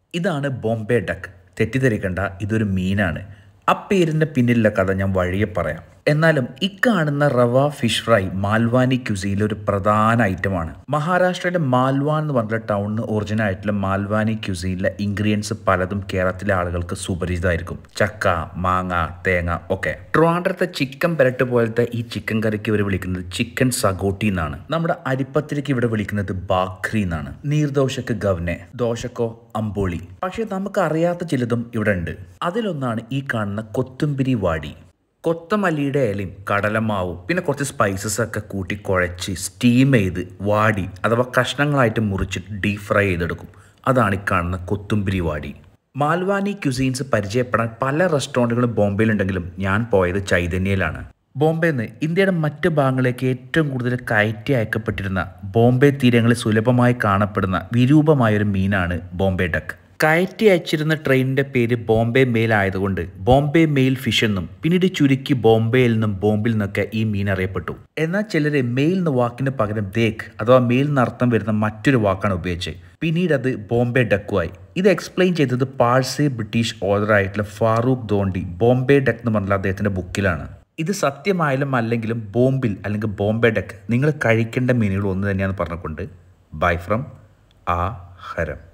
ഇതാണ് ബോംബെ ഡക്ക് തെറ്റിദ്ധരിക്കണ്ട ഇതൊരു മീനാണ് ആ പേരിൻ്റെ പിന്നിലുള്ള കഥ ഞാൻ വഴിയെ പറയാം എന്നാലും ഇക്കാണുന്ന റവ ഫിഷ് ഫ്രൈ മാൽവാനി ക്യുസിയിലെ ഒരു പ്രധാന ഐറ്റമാണ് മഹാരാഷ്ട്രയിലെ മാൽവാൻ എന്ന് പറഞ്ഞ ടൗണിന് ഒറിജിനൽ ആയിട്ടുള്ള മാൽവാനി ക്യുസിയിലെ ഇൻഗ്രീഡിയൻസ് പലതും കേരളത്തിലെ ആളുകൾക്ക് സുപരിചിതമായിരിക്കും ചക്ക മാങ്ങ തേങ്ങ ഒക്കെ ട്രിവാൻഡ്രത്തെ ചിക്കൻ പെരട്ട് പോലത്തെ ഈ ചിക്കൻ കറിക്ക് ഇവർ വിളിക്കുന്നത് ചിക്കൻ സഗോട്ടി എന്നാണ് നമ്മുടെ അരിപ്പത്തിരിക്ക് ഇവിടെ വിളിക്കുന്നത് ബാഖ്രി എന്നാണ് നീർദോശക്ക് ഗവനെ ദോശക്കോ അമ്പോളി പക്ഷെ നമുക്ക് അറിയാത്ത ചിലതും ഇവിടെ ഉണ്ട് അതിലൊന്നാണ് ഈ കാണുന്ന കൊത്തുംപിരി വാടി കൊത്തമല്ലിയുടെ ഇലയും കടലമാവും പിന്നെ കുറച്ച് സ്പൈസസ് ഒക്കെ കൂട്ടി കുഴച്ച് സ്റ്റീം ചെയ്ത് വാടി അഥവാ കഷ്ണങ്ങളായിട്ട് മുറിച്ചിട്ട് ഡീപ് ഫ്രൈ ചെയ്തെടുക്കും അതാണ് ഈ കാണുന്ന കൊത്തുംപിരി വാടി മാൽവാനി ക്യുസീൻസ് പരിചയപ്പെടാൻ പല റെസ്റ്റോറൻറ്റുകളും ബോംബെയിലുണ്ടെങ്കിലും ഞാൻ പോയത് ചൈതന്യയിലാണ് ബോംബെയിൽ നിന്ന് ഇന്ത്യയുടെ മറ്റ് ഭാഗങ്ങളിലേക്ക് ഏറ്റവും കൂടുതൽ കയറ്റി അയക്കപ്പെട്ടിരുന്ന ബോംബെ തീരങ്ങളിൽ സുലഭമായി കാണപ്പെടുന്ന വിരൂപമായൊരു മീനാണ് ബോംബെ ഡക്ക് കയറ്റി അയച്ചിരുന്ന ട്രെയിനിന്റെ പേര് ബോംബെ മെയിൽ ആയതുകൊണ്ട് ബോംബെ മെയിൽ ഫിഷ് എന്നും പിന്നീട് ചുരുക്കി ബോംബെയിൽ നിന്നും ബോംബിൽ നിന്നൊക്കെ ഈ മീൻ അറിയപ്പെട്ടു എന്നാൽ ചിലര് മെയിൽ എന്ന വാക്കിന് പകരം ദേഖ് അഥവാ മെയിൽ എന്നർത്ഥം വരുന്ന മറ്റൊരു വാക്കാണ് ഉപയോഗിച്ചത് പിന്നീട് അത് ബോംബെ ഡക്കുമായി ഇത് എക്സ്പ്ലെയിൻ ചെയ്തത് പാഴ്സെ ബ്രിട്ടീഷ് ഓതറായിട്ടുള്ള ഫാറൂഖ് ദോണ്ടി ബോംബെ ഡക്ക് എന്ന് പറഞ്ഞ അദ്ദേഹത്തിന്റെ ബുക്കിലാണ് ഇത് സത്യമായാലും അല്ലെങ്കിലും ബോംബിൽ അല്ലെങ്കിൽ ബോംബെ ഡക്ക് നിങ്ങൾ കഴിക്കേണ്ട മീനുകൾ ഒന്ന് തന്നെയാണെന്ന് പറഞ്ഞുകൊണ്ട് ബൈ ഫ്രം ആ ഹരം